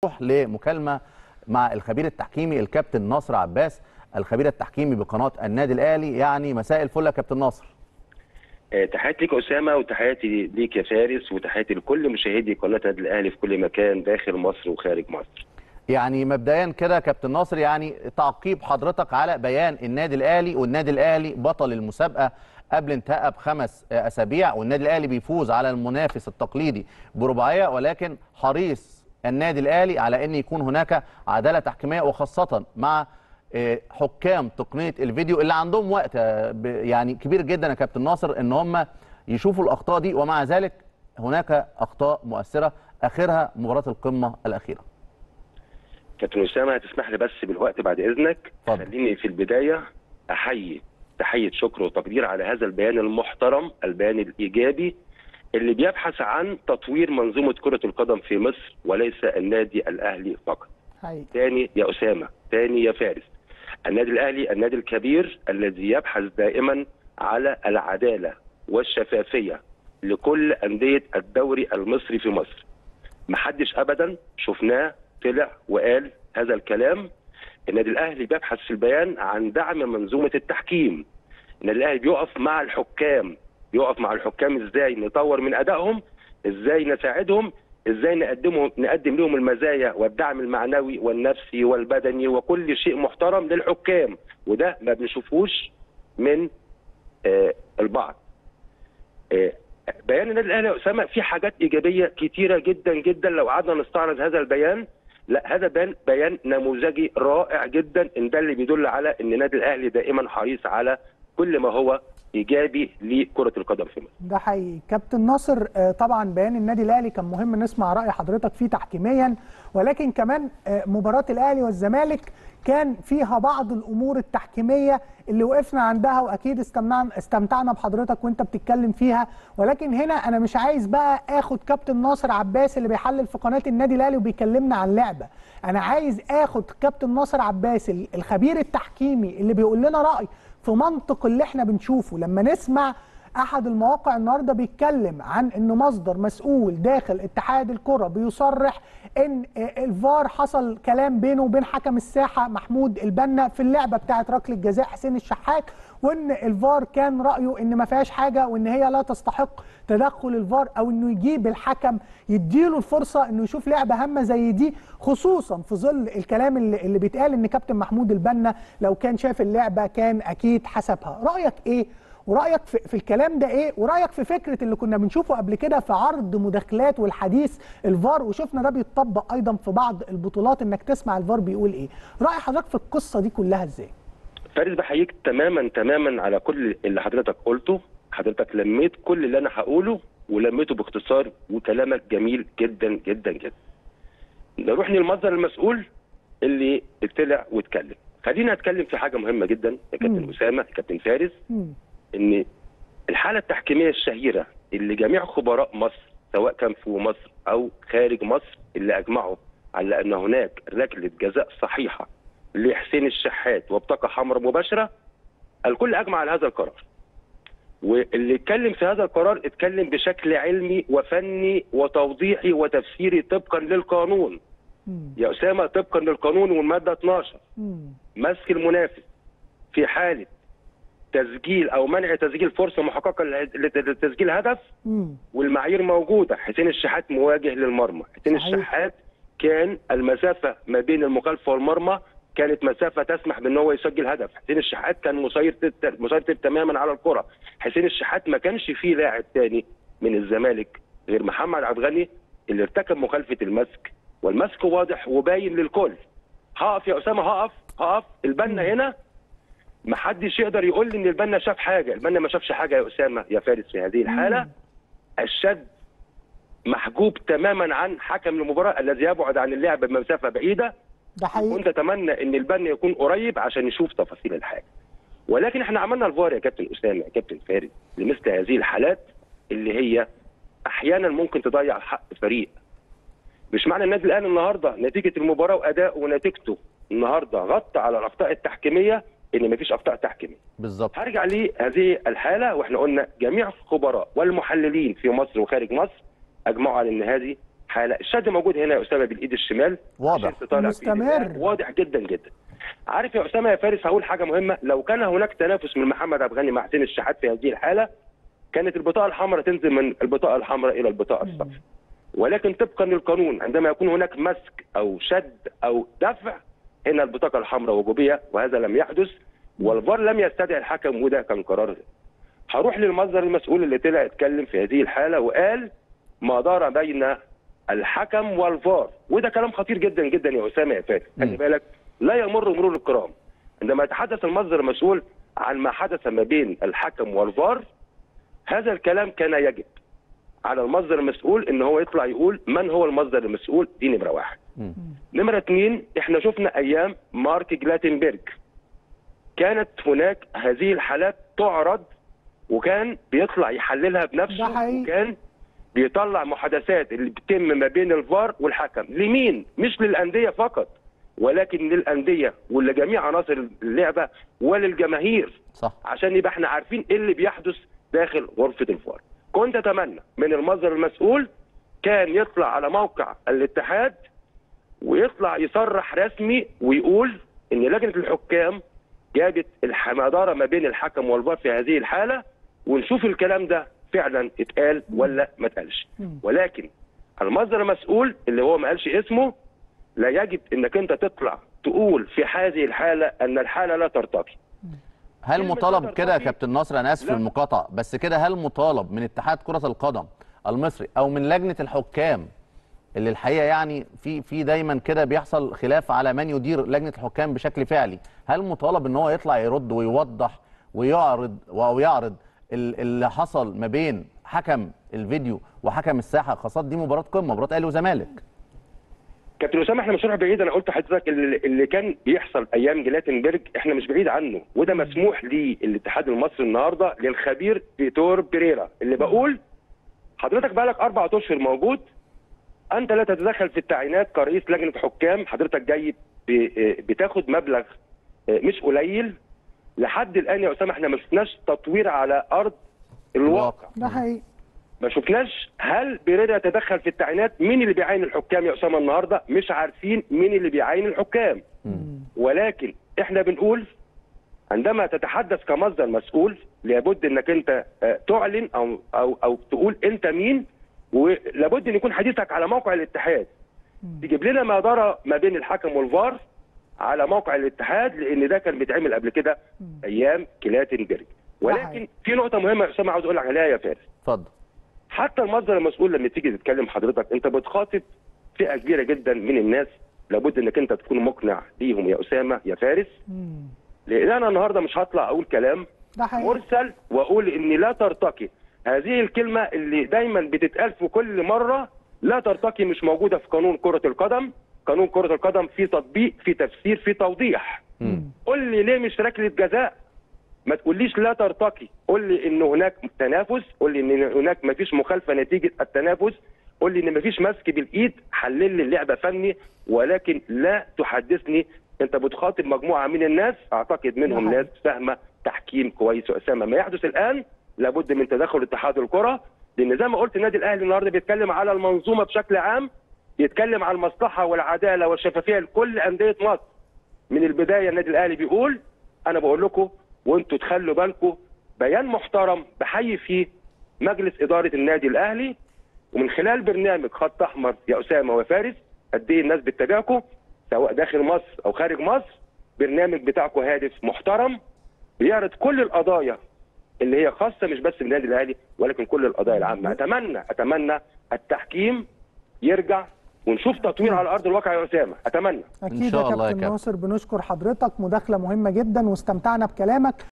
نروح لمكالمه مع الخبير التحكيمي الكابتن ناصر عباس الخبير التحكيمي بقناه النادي الاهلي يعني مساء الفل يا كابتن ناصر آه، تحياتي ليك اسامه وتحياتي ليك يا فارس وتحياتي لكل مشاهدي قناه النادي الاهلي في كل مكان داخل مصر وخارج مصر. يعني مبدئيا كده يا كابتن ناصر يعني تعقيب حضرتك على بيان النادي الاهلي والنادي الاهلي بطل المسابقه قبل انتهاء بخمس اسابيع والنادي الاهلي بيفوز على المنافس التقليدي برباعيه ولكن حريص النادي الاهلي على ان يكون هناك عداله تحكيميه وخاصه مع آه، حكام تقنيه الفيديو اللي عندهم وقت آه، ب- يعني كبير جدا يا كابتن ناصر ان هم يشوفوا الاخطاء دي ومع ذلك هناك اخطاء مؤثره اخرها مباراه القمه الاخيره كابتن اسامه هتسمح لي بس بالوقت بعد اذنك اتفضل. خليني في البدايه احيي تحيه شكر وتقدير على هذا البيان المحترم البيان الايجابي اللي بيبحث عن تطوير منظومه كره القدم في مصر وليس النادي الاهلي فقط. حقيقي تاني يا اسامه تاني يا فارس النادي الاهلي النادي الكبير الذي يبحث دائما على العداله والشفافيه لكل انديه الدوري المصري في مصر محدش ابدا شفناه طلع وقال هذا الكلام النادي الاهلي بيبحث في البيان عن دعم منظومه التحكيم النادي الاهلي بيقف مع الحكام بيقف مع الحكام ازاي نطور من ادائهم ازاي نساعدهم ازاي نقدمهم نقدم لهم المزايا والدعم المعنوي والنفسي والبدني وكل شيء محترم للحكام وده ما بنشوفوش من آه البعض آه بيان النادي الاهلي يا اسامه في حاجات ايجابيه كتيره جدا جدا لو قعدنا نستعرض هذا البيان لا هذا بيان بيان نموذجي رائع جدا ان ده اللي بيدل على ان النادي الاهلي دائما حريص على كل ما هو ايجابي لكره القدم في مصر ده حقيقي كابتن ناصر آه، طبعا بيان النادي الاهلي كان مهم نسمع راي حضرتك فيه تحكيميا ولكن كمان آه، مباراه الاهلي والزمالك كان فيها بعض الامور التحكيميه اللي وقفنا عندها واكيد استمتعنا استمتعنا بحضرتك وانت بتتكلم فيها ولكن هنا انا مش عايز بقى اخد كابتن ناصر عباس اللي بيحلل في قناه النادي الاهلي وبيكلمنا عن لعبه انا عايز اخد كابتن ناصر عباس ال- الخبير التحكيمي اللي بيقول لنا راي في منطق اللي احنا بنشوفه لما نسمع احد المواقع النهارده بيتكلم عن ان مصدر مسؤول داخل اتحاد الكره بيصرح ان الفار حصل كلام بينه وبين حكم الساحه محمود البنا في اللعبه بتاعه ركله جزاء حسين الشحات وان الفار كان رايه ان ما فيهاش حاجه وان هي لا تستحق تدخل الفار او انه يجيب الحكم يديله الفرصه انه يشوف لعبه هامه زي دي خصوصا في ظل الكلام اللي, اللي بيتقال ان كابتن محمود البنا لو كان شاف اللعبه كان اكيد حسبها رايك ايه ورايك في, في الكلام ده ايه ورايك في فكره اللي كنا بنشوفه قبل كده في عرض مداخلات والحديث الفار وشفنا ده بيتطبق ايضا في بعض البطولات انك تسمع الفار بيقول ايه راي حضرتك في القصه دي كلها ازاي فارس بحييك تماما تماما على كل اللي حضرتك قلته حضرتك لميت كل اللي انا هقوله ولميته باختصار وكلامك جميل جدا جدا جدا نروح للمصدر المسؤول اللي طلع واتكلم خلينا اتكلم في حاجه مهمه جدا يا كابتن مم. اسامه يا كابتن فارس مم. ان الحاله التحكيميه الشهيره اللي جميع خبراء مصر سواء كان في مصر او خارج مصر اللي اجمعوا على ان هناك ركله جزاء صحيحه لحسين الشحات وبطاقه حمراء مباشره الكل اجمع على هذا القرار واللي اتكلم في هذا القرار اتكلم بشكل علمي وفني وتوضيحي وتفسيري طبقا للقانون مم. يا اسامه طبقا للقانون والماده 12 مم. مسك المنافس في حاله تسجيل او منع تسجيل فرصه محققه لتسجيل هدف مم. والمعايير موجوده حسين الشحات مواجه للمرمى حسين صحيح. الشحات كان المسافه ما بين المخالفه والمرمى كانت مسافه تسمح بان هو يسجل هدف حسين الشحات كان مسيطر مسيطر تماما على الكره حسين الشحات ما كانش فيه لاعب تاني من الزمالك غير محمد عبد الغني اللي ارتكب مخالفه المسك والمسك واضح وباين للكل هقف يا اسامه هقف هقف البنا هنا ما حدش يقدر يقول لي ان البنا شاف حاجه البنا ما شافش حاجه يا اسامه يا فارس في هذه الحاله مم. الشد محجوب تماما عن حكم المباراه الذي يبعد عن اللعب بمسافه بعيده ده حقيقي كنت اتمنى ان البنا يكون قريب عشان يشوف تفاصيل الحاجه ولكن احنا عملنا الفار يا كابتن اسامه يا كابتن فارس لمثل هذه الحالات اللي هي احيانا ممكن تضيع حق فريق مش معنى النادي الاهلي النهارده نتيجه المباراه واداء ونتيجته النهارده غطى على الاخطاء التحكيميه ان مفيش اخطاء تحكيميه بالظبط هرجع لهذه الحاله واحنا قلنا جميع الخبراء والمحللين في مصر وخارج مصر اجمعوا على ان هذه حاله الشد موجود هنا يا اسامه بالايد الشمال واضح. الشد طالع بإيد مستمر. اليمين. واضح جدا جدا عارف يا اسامه يا فارس هقول حاجه مهمه لو كان هناك تنافس من محمد عبد الغني مع حسين الشحات في هذه الحاله كانت البطاقه الحمراء تنزل من البطاقه الحمراء الى البطاقه الصفراء ولكن طبقا للقانون عندما يكون هناك مسك او شد او دفع هنا البطاقه الحمراء وجوبيه وهذا لم يحدث والفار لم يستدعي الحكم وده كان قرار هروح للمصدر المسؤول اللي طلع اتكلم في هذه الحاله وقال ما دار بين الحكم والفار وده كلام خطير جدا جدا يا اسامه يا فارس خلي بالك لا يمر مرور الكرام عندما يتحدث المصدر المسؤول عن ما حدث ما بين الحكم والفار هذا الكلام كان يجب على المصدر المسؤول ان هو يطلع يقول من هو المصدر المسؤول دي نمره واحد مم. نمرة اثنين احنا شفنا ايام مارك جلاتنبرج كانت هناك هذه الحالات تعرض وكان بيطلع يحللها ده بنفسه حقيقي. وكان بيطلع محادثات اللي بتتم ما بين الفار والحكم لمين مش للانديه فقط ولكن للانديه ولجميع عناصر اللعبه وللجماهير صح عشان يبقى احنا عارفين ايه اللي بيحدث داخل غرفه الفار كنت اتمنى من المصدر المسؤول كان يطلع على موقع الاتحاد ويطلع يصرح رسمي ويقول ان لجنه الحكام جابت الحمادره ما بين الحكم والفار في هذه الحاله ونشوف الكلام ده فعلا اتقال ولا ما اتقالش ولكن المصدر المسؤول اللي هو ما قالش اسمه لا يجب انك انت تطلع تقول في هذه الحاله ان الحاله لا ترتقي هل كلمة مطالب نظر كده يا طبي؟ كابتن ناصر انا اسف في لا. المقاطعه بس كده هل مطالب من اتحاد كره القدم المصري او من لجنه الحكام اللي الحقيقه يعني في في دايما كده بيحصل خلاف على من يدير لجنه الحكام بشكل فعلي هل مطالب ان هو يطلع يرد ويوضح ويعرض او يعرض ال- اللي حصل ما بين حكم الفيديو وحكم الساحه خاصه دي مباراه قمه مباراه اهلي وزمالك كابتن اسامه احنا مش هنروح بعيد انا قلت لحضرتك اللي اللي كان بيحصل ايام جلاتنبرج احنا مش بعيد عنه وده مسموح للاتحاد المصري النهارده للخبير فيتور بيريرا اللي بقول حضرتك بقالك اربع اشهر موجود انت لا تتدخل في التعيينات كرئيس لجنه حكام حضرتك جاي ب- بتاخد مبلغ مش قليل لحد الان يا اسامه احنا ما شفناش تطوير على ارض الواقع ده حقيقي ما شفناش هل بيريرا يتدخل في التعيينات مين اللي بيعين الحكام يا اسامه النهارده مش عارفين مين اللي بيعين الحكام ولكن احنا بنقول عندما تتحدث كمصدر مسؤول لابد انك انت آه، تعلن او او او تقول انت مين ولابد ان يكون حديثك على موقع الاتحاد تجيب لنا ما دار ما بين الحكم والفار على موقع الاتحاد لان ده كان بيتعمل قبل كده ايام كلاتنبرج ولكن صحيح. في نقطه مهمه يا اسامه عاوز اقول لك عليها يا فارس اتفضل حتى المصدر المسؤول لما تيجي تتكلم حضرتك انت بتخاطب فئه كبيره جدا من الناس لابد انك انت تكون مقنع ليهم يا اسامه يا فارس مم. لان انا النهارده مش هطلع اقول كلام ده حقيقي مرسل واقول اني لا ترتقي هذه الكلمه اللي دايما بتتقال في كل مره لا ترتقي مش موجوده في قانون كره القدم قانون كره القدم في تطبيق في تفسير في توضيح مم. قول لي ليه مش ركله جزاء ما تقوليش لا ترتقي قول لي ان هناك تنافس قول لي ان هناك ما فيش مخالفه نتيجه التنافس قول لي ان ما فيش مسك بالايد حلل لي اللعبه فني ولكن لا تحدثني انت بتخاطب مجموعه من الناس اعتقد منهم نعم. ناس فاهمه تحكيم كويس واسامه ما يحدث الان لابد من تدخل اتحاد الكره لان زي ما قلت النادي الاهلي النهارده بيتكلم على المنظومه بشكل عام بيتكلم على المصلحه والعداله والشفافيه لكل انديه مصر من البدايه النادي الاهلي بيقول انا بقول لكم وانتوا تخلوا بالكم بيان محترم بحيي فيه مجلس اداره النادي الاهلي ومن خلال برنامج خط احمر يا اسامه وفارس قد ايه الناس بتتابعكم سواء داخل مصر او خارج مصر برنامج بتاعكم هادف محترم بيعرض كل القضايا اللي هي خاصه مش بس بالنادي الاهلي ولكن كل القضايا العامه اتمنى اتمنى التحكيم يرجع ونشوف تطوير على ارض الواقع يا اسامه اتمنى اكيد شاء يا الله يا كابتن كابتن. ناصر بنشكر حضرتك مداخله مهمه جدا واستمتعنا بكلامك